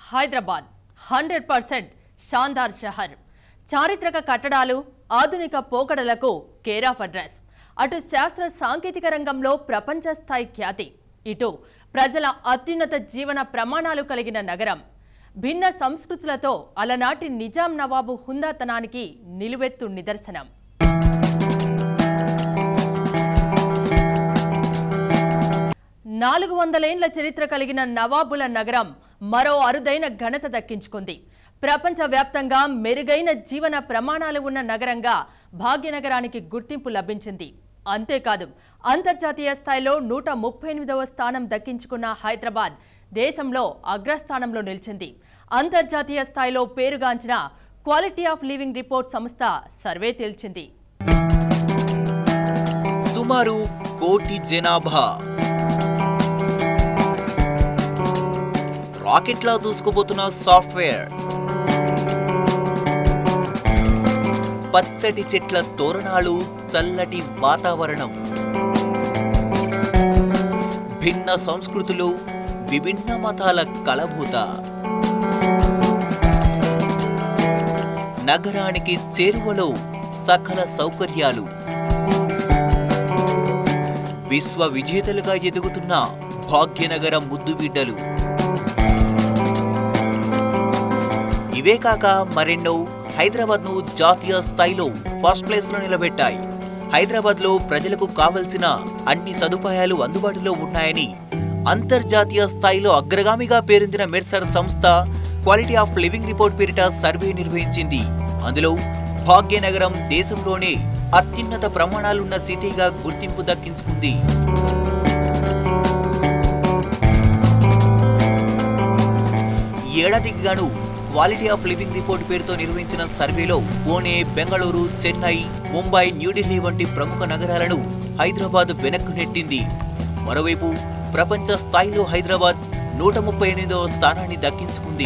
Hyderabad hundred percent షాందార్ షహర్ చారిత్రక కట్టడాలు ఆధునిక పోకడలకు కేర్ ఆఫ్ అడ్రస్ అటు శాస్త్ర సాంకేతిక రంగంలో ప్రపంచ స్థాయి ఖ్యాతి ఇటు ప్రజల అత్యున్నత జీవన ప్రమాణాలు కలిగిన నగరం భిన్న సంస్కృతులతో అలనాటి నిజాం నవాబు హుందాతనానికి నిలువెత్తు నిదర్శనం నాలుగు వందలేండ్ల చరిత్ర కలిగిన నవాబుల నగరం మరో అరుదైన ఘనత దక్కించుకుంది ప్రపంచవ్యాప్తంగా మెరుగైన జీవన ప్రమాణాలు ఉన్న నగరంగా భాగ్యనగరానికి గుర్తింపు లభించింది అంతేకాదు అంతర్జాతీయ స్థాయిలో నూట ముప్పై ఎనిమిదవ స్థానం దక్కించుకున్న హైదరాబాద్ దేశంలో అగ్రస్థానంలో నిలిచింది అంతర్జాతీయ స్థాయిలో పేరుగాంచిన క్వాలిటీ ఆఫ్ లివింగ్ రిపోర్ట్ సంస్థ సర్వే తేల్చింది సుమారు కోటి జనాభా రాకెట్లా దూసుకుపోతున్న సాఫ్ట్వేర్ పచ్చటి చెట్ల తోరణాలు చల్లటి వాతావరణం భిన్న సంస్కృతులు విభిన్న మతాల కలభూత నగరానికి చేరువలో సకల సౌకర్యాలు విశ్వ విజేతలుగా ఎదుగుతున్న భాగ్యనగర ముద్దుబిడ్డలు ఇవే కాక మరెన్నో హైదరాబాద్ ను జాతీయ స్థాయిలో ఫస్ట్ ప్లేస్ లో నిలబెట్టాయి హైదరాబాద్ లో ప్రజలకు కావలసిన అన్ని సదుపాయాలు అందుబాటులో ఉన్నాయని అంతర్జాతీయ స్థాయిలో అగ్రగామిగా పేరొందిన మెర్సర్ సంస్థ క్వాలిటీ ఆఫ్ లివింగ్ రిపోర్ట్ పేరిట సర్వే నిర్వహించింది అందులో భాగ్యనగరం దేశంలోనే అత్యున్నత ప్రమాణాలున్న సిటీగా గుర్తింపు దక్కించుకుంది ఈ ఏడాదికి గాను క్వాలిటీ ఆఫ్ లివింగ్ రిపోర్ట్ పేరుతో నిర్వహించిన సర్వేలో పూణే బెంగళూరు చెన్నై ముంబై న్యూఢిల్లీ వంటి ప్రముఖ నగరాలను హైదరాబాద్ వెనక్కు నెట్టింది మరోవైపు ప్రపంచ స్థాయిలో హైదరాబాద్ నూట ముప్పై ఎనిమిదవ స్థానాన్ని దక్కించుకుంది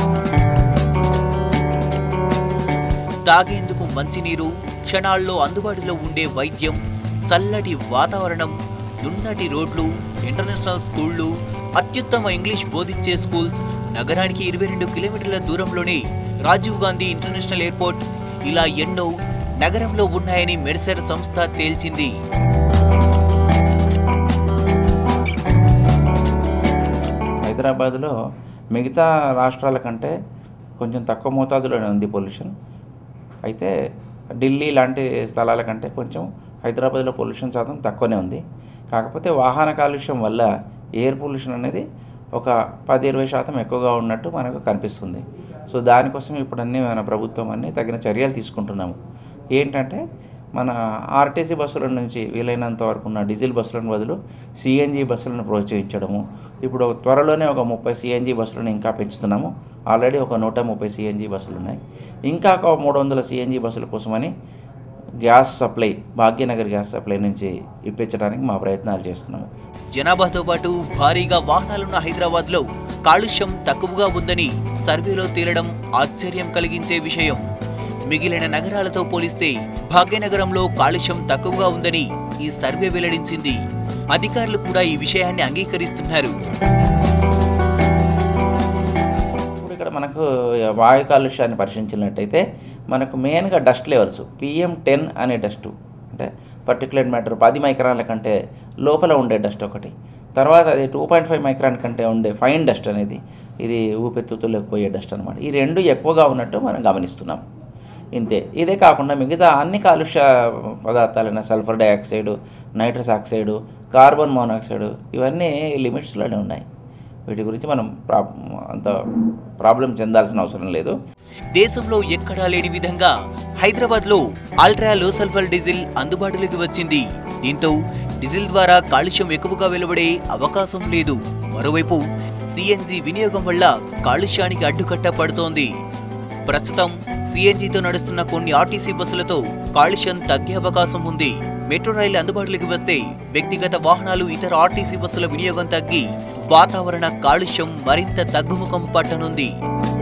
తాగేందుకు మంచినీరు క్షణాల్లో అందుబాటులో ఉండే వైద్యం చల్లటి వాతావరణం నున్నటి రోడ్లు ఇంటర్నేషనల్ స్కూళ్లు అత్యుత్తమ ఇంగ్లీష్ బోధించే స్కూల్స్ నగరానికి ఇరవై రెండు కిలోమీటర్ల దూరంలోనే రాజీవ్ గాంధీ ఇంటర్నేషనల్ ఎయిర్పోర్ట్ ఇలా ఎన్నో నగరంలో ఉన్నాయని మెడ్సెర్ సంస్థ తేల్చింది హైదరాబాద్లో మిగతా రాష్ట్రాల కంటే కొంచెం తక్కువ మోతాదులోనే ఉంది పొల్యూషన్ అయితే ఢిల్లీ లాంటి స్థలాల కంటే కొంచెం హైదరాబాద్లో పొల్యూషన్ శాతం తక్కువనే ఉంది కాకపోతే వాహన కాలుష్యం వల్ల ఎయిర్ పొల్యూషన్ అనేది ఒక పది ఇరవై శాతం ఎక్కువగా ఉన్నట్టు మనకు కనిపిస్తుంది సో దానికోసం ఇప్పుడు అన్నీ మన ప్రభుత్వం అన్నీ తగిన చర్యలు తీసుకుంటున్నాము ఏంటంటే మన ఆర్టీసీ బస్సుల నుంచి వీలైనంత వరకు ఉన్న డీజిల్ బస్సులను బదులు సిఎన్జి బస్సులను ప్రోత్సహించడము ఇప్పుడు త్వరలోనే ఒక ముప్పై సిఎన్జి బస్సులను ఇంకా పెంచుతున్నాము ఆల్రెడీ ఒక నూట ముప్పై సిఎన్జి బస్సులు ఉన్నాయి ఇంకా ఒక మూడు వందల సిఎన్జి బస్సుల కోసమని gas supply Bhagyanagar gas supply నుంచి ఇప్పించడానికి మా ప్రయత్నాలు చేస్తున్నాము జనాభాతో పాటు భారీగా వాహనాలున్న హైదరాబాద్ లో కాలుష్యం తక్కువగా ఉందని సర్వేలో తేలడం ఆశ్చర్యం కలిగించే విషయం మిగిలిన నగరాలతో పోలిస్తే భాగ్యనగరంలో కాలుష్యం తక్కువగా ఉందని ఈ సర్వే వెల్లడించింది అధికారులు కూడా ఈ విషయాన్ని అంగీకరిస్తున్నారు ఇప్పుడు ఇక్కడ మనకు వాయు కాలుష్యాన్ని పరిశీలించినట్టయితే మనకు మెయిన్గా డస్ట్ లెవెల్స్ పిఎం టెన్ అనే డస్ట్ అంటే పర్టికులర్ మ్యాటర్ పది మైక్రాన్ల కంటే లోపల ఉండే డస్ట్ ఒకటి తర్వాత అది టూ పాయింట్ ఫైవ్ మైక్రాన్ కంటే ఉండే ఫైన్ డస్ట్ అనేది ఇది ఊపిరితిత్తులకు పోయే డస్ట్ అనమాట ఈ రెండు ఎక్కువగా ఉన్నట్టు మనం గమనిస్తున్నాం ఇంతే ఇదే కాకుండా మిగతా అన్ని కాలుష్య పదార్థాలైన sulphur dioxide nitrous oxide carbon monoxide ఇవన్నీ లిమిట్స్లోనే ఉన్నాయి వీటి గురించి మనం ప్రా అంత ప్రాబ్లం చెందాల్సిన అవసరం లేదు దేశంలో ఎక్కడా లేని విధంగా హైదరాబాద్ లో అల్ట్రా లో సల్ఫర్ డీజిల్ అందుబాటులోకి వచ్చింది దీంతో డీజిల్ ద్వారా కాలుష్యం ఎక్కువగా వెలువడే అవకాశం లేదు మరోవైపు సిఎన్జి వినియోగం వల్ల కాలుష్యానికి అడ్డుకట్ట పడుతోంది ప్రస్తుతం సిఎన్జితో నడుస్తున్న కొన్ని ఆర్టీసీ బస్సులతో కాలుష్యం తగ్గే అవకాశం ఉంది మెట్రో రైలు అందుబాటులోకి వస్తే వ్యక్తిగత వాహనాలు ఇతర ఆర్టీసీ బస్సుల వినియోగం తగ్గి వాతావరణ కాలుష్యం మరింత తగ్గుముఖం పట్టనుంది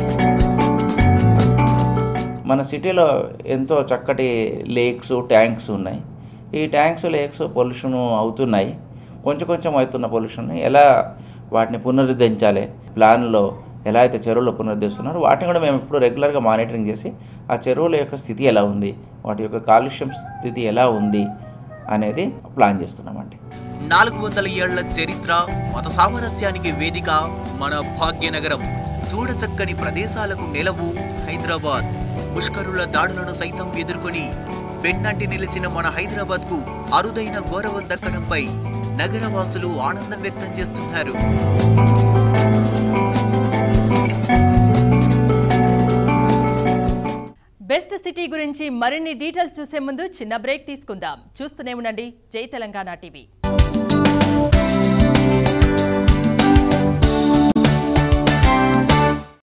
మన సిటీలో ఎంతో చక్కటి లేక్స్ ట్యాంక్స్ ఉన్నాయి ఈ ట్యాంక్స్ లేక్స్ పొల్యూషన్ అవుతున్నాయి కొంచెం కొంచెం అవుతున్న పొల్యూషన్ ఎలా వాటిని పునరుద్ధరించాలి ప్లాన్లో ఎలా అయితే చెరువులు పునరుద్ధరిస్తున్నారో వాటిని కూడా మేము ఇప్పుడు రెగ్యులర్గా మానిటరింగ్ చేసి ఆ చెరువుల యొక్క స్థితి ఎలా ఉంది వాటి యొక్క కాలుష్యం స్థితి ఎలా ఉంది అనేది ప్లాన్ చేస్తున్నామండి నాలుగు వందల ఏళ్ల చరిత్ర మత సామరస్యానికి వేదిక మన భాగ్యనగరం చూడచక్కని ప్రదేశాలకు నెలవు హైదరాబాద్ ముష్కరుల దాడులను సైతం ఎదుర్కొని వెన్నంటి నిలిచిన మన హైదరాబాద్ కు అరుదైన గౌరవం దక్కడంపై నగరవాసులు ఆనందం వ్యక్తం చేస్తున్నారు బెస్ట్ సిటీ గురించి మరిన్ని డీటెయిల్స్ చూసే ముందు చిన్న బ్రేక్ తీసుకుందాం చూస్తూనే ఉండండి జై తెలంగాణ టీవీ